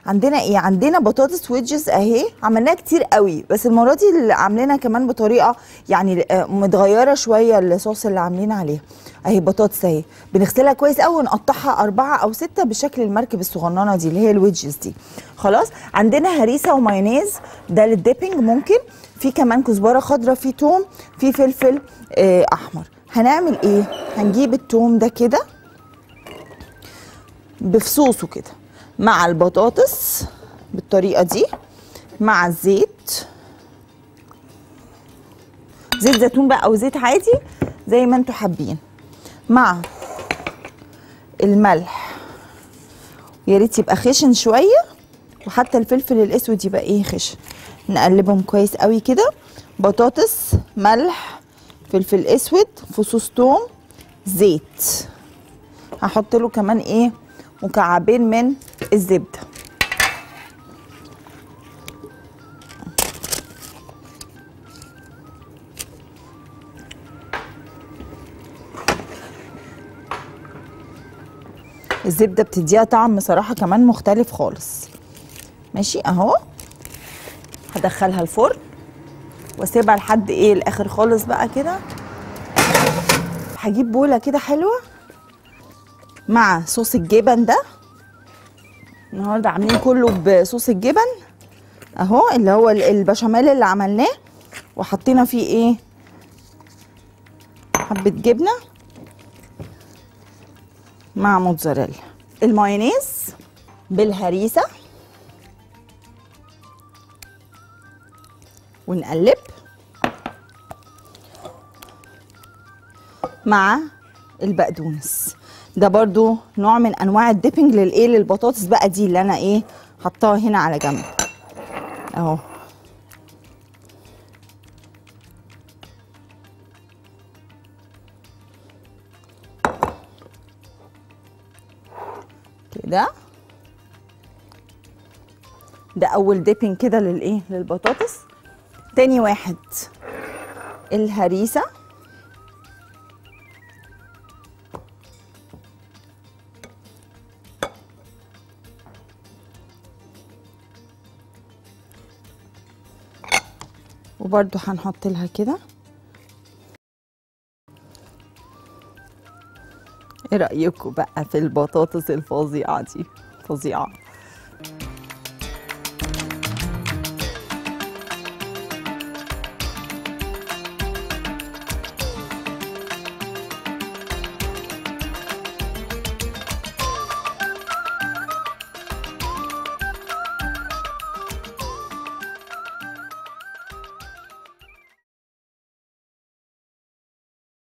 عندنا ايه عندنا بطاطس ويدجز اهي عملناها كتير قوي بس المره دي اللي عاملينها كمان بطريقه يعني آه، متغيره شويه الصوص اللي عاملين عليها اهي بطاطس اهي بنغسلها كويس قوي ونقطعها اربعه او سته بشكل المركب الصغننه دي اللي هي الويدجز دي خلاص عندنا هريسه ومايونيز ده للديبنج ممكن في كمان كزبره خضراء في توم في فلفل آه احمر هنعمل ايه هنجيب التوم ده كده بفصوصه كده مع البطاطس بالطريقه دي مع الزيت زيت زيتون بقى او زيت عادي زي ما انتوا حابين مع الملح يا ريت يبقى خشن شويه وحتى الفلفل الاسود يبقى ايه خشن نقلبهم كويس قوي كده بطاطس ملح فلفل اسود فصوص توم زيت هحط له كمان ايه مكعبين من الزبده الزبده بتديها طعم صراحه كمان مختلف خالص ماشي اهو هدخلها الفرن واسيبها لحد ايه الاخر خالص بقى كده هجيب بوله كده حلوه مع صوص الجبن ده النهارده عاملين كله بصوص الجبن اهو اللي هو ال- البشاميل اللي عملناه وحطينا فيه ايه حبه جبنه مع موتزاريلا المايونيز بالهريسه ونقلب مع البقدونس ده برضو نوع من انواع الديبنج للايه للبطاطس بقى دي اللي انا ايه حطاها هنا على جنب اهو كده ده اول ديبنج كده للايه للبطاطس تاني واحد الهريسه وبرده هنحط لها كده ايه رايكم بقى في البطاطس الفظيعه دي فظيعه